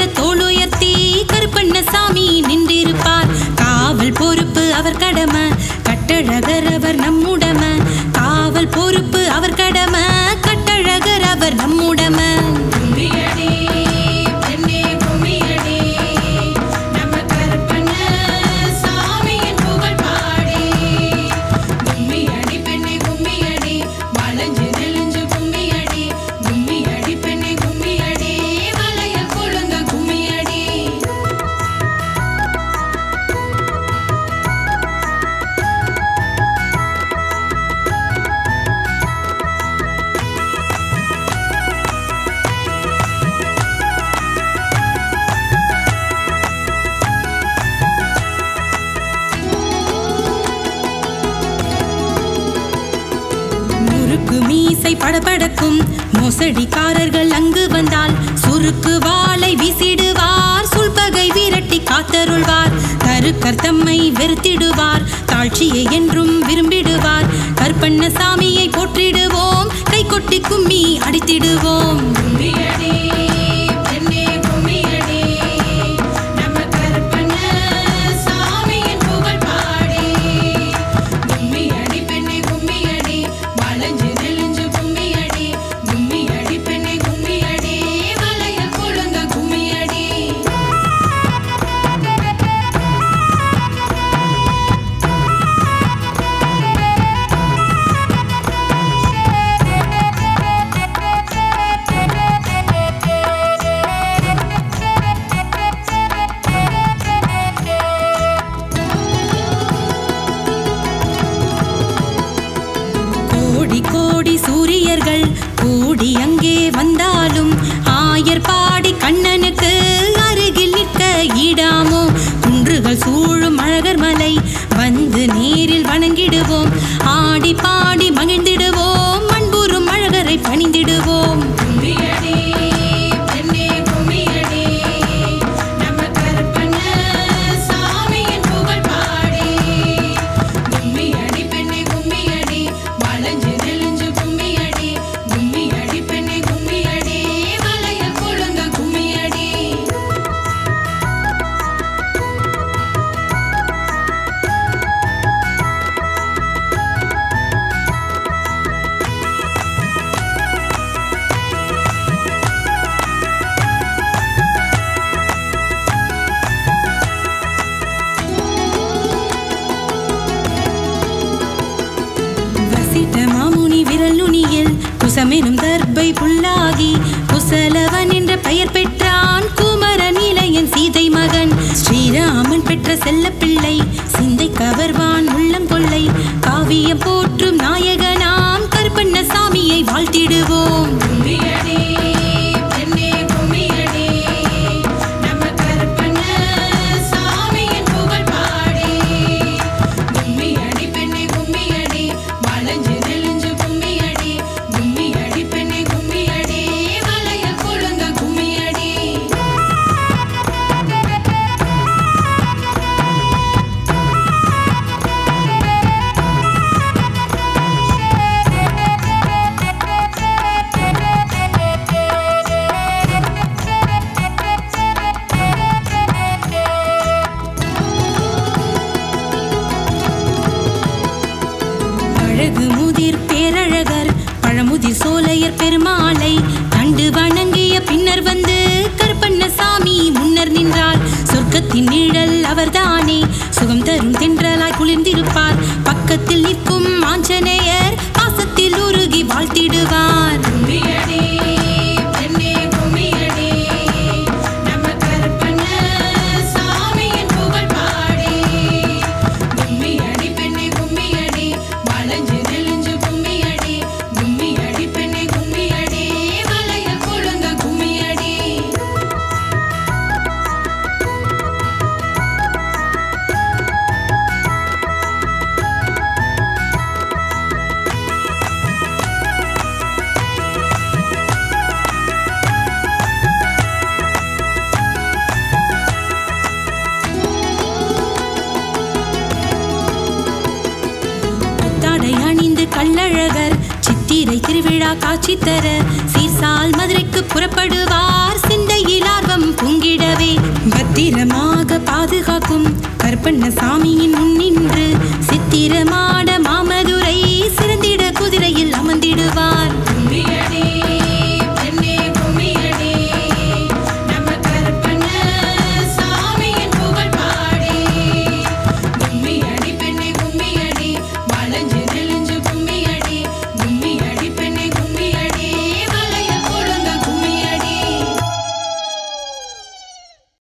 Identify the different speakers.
Speaker 1: தோளுயர்த்தி கருப்பண்ணசாமி நின்றிருப்பார் காவல் பொறுப்பு அவர் கடமை கட்டழகர் அவர் நம்முடம காவல் பொறுப்பு அவர் கடமை கட்டழகர் அவர் நம்முடம கும்மியடி பெண்ணே கும்மியடி நம்ம கருப்பண்ண சாமியின் புகழ் பாடி கும்மியடி பெண்ணே கும்மியடி வளைஞ்சு நெளிஞ்சு கும்மியடி கும்மியடி பெண்ணே கும்மியடி வளைய கொழுந்த கும்மியடி முறுக்கு மீசை படபடக்கும் மோசடிக்காரர்கள் அங்கு வந்தால் சுருக்கு வாளை வீசிடுவார் சுல்பகை விரட்டி காத்தருள்வார் கருக்கர் தம்மை வெறுத்திடுவார் தாழ்ச்சியை என்றும் விரும்பிடுவார் கற்பண்ண சாமியை போற்றிடுவோம் கை கொட்டி கும்மி அடித்திடுவோம் கும்மியடி பெண்ணே கும்மியடி நம்ம கற்பண்ண சாமியின் புகழ் பாடி கும்மியடி பெண்ணே கும்மியடி வளைஞ்சு நெளிஞ்சு கும்மியடி கும்மியடி பெண்ணே கும்மியடி வளைய கொழுந்த கும்மியடி கோடி கோடி சூரியர்கள் கூடி அங்கே வந்தாலும் ஆயர் பாடி கண்ணனுக்கு அருகில் நிற்க ஈடாமோ குன்றுகள் சூழும் அழகர் மலை வந்து நேரில் வணங்கிடுவோம் ஆடி பாடி மகிழ்ந்திடுவோம் மண்புறும் அழகரை பணிந்திடுவோம் கும்மியடி பெண்ணே கும்மியடி நம்ம கற்பண்ண சாமியின் புகழ் பாடி கும்மியடி பெண்ணே கும்மியடி வளைஞ்சு நெளிஞ்சு கும்மியடி கும்மியடி பெண்ணே கும்மியடி வளைய கொழுந்த கும்மியடி வசிட்ட மாமுனி விரல் நுனியில் குசமெனும் தர்பை புல்லாகி குசலவன் என்ற பெயர் பெற்றான் குமர நிலையன் சீதை மகன் ஸ்ரீராமன் பெற்ற செல்லப்பிள்ளை சிந்தை கவர்வான் உள்ளங்கொள்ளை காவியம் போற்றும் நாயகனாம் கருப்பண்ண சாமியை வாழ்த்திடுவோம் கும்மியடி பெண்ணே கும்மியடி நம்ம கருப்பண்ண சாமியின் புகழ் பாடி கும்மியடி பெண்ணே கும்மியடி வளைஞ்சு நெளிஞ்சு கும்மியடி கும்மியடி பெண்ணே கும்மியடி வளைய கொழுந்த கும்மியடி அழகு முதிர் பேரழகர் பழமுதிர் சோலையர் பெருமாளை கண்டு வணங்கிய பின்னர் வந்து கருப்பண்ணசாமி முன்னர் நின்றார் சொர்க்கத்தின் நிழல் அவர்தானே சுகம் தரும் தென்றலாய் குளிர்ந்திருப்பார் பக்கத்தில் நிற்கும் ஆஞ்சநேயர் பாசத்தில் உருகி வாழ்த்திடுவார் கும்மியடி பெண்ணே கும்மியடி நம்ம கருப்பண்ண சாமியின் புகழ் பாடி கும்மியடி பெண்ணே கும்மியடி வளைஞ்சு நெளிஞ்சு கும்மியடி கும்மியடி பெண்ணே கும்மியடி வளைய கொழுந்த கும்மியடி புத்தாடை அணிந்து கள்ளழகர் சித்திரை திருவிழா காட்சி தர சீர்சால் மதுரைக்கு புறப்படுவார் சிந்தை பூஜையில் ஆர்வம் பொங்கிடவே பத்திரமாக பாதுகாக்கும் கற்பண்ண சாமியின் முன்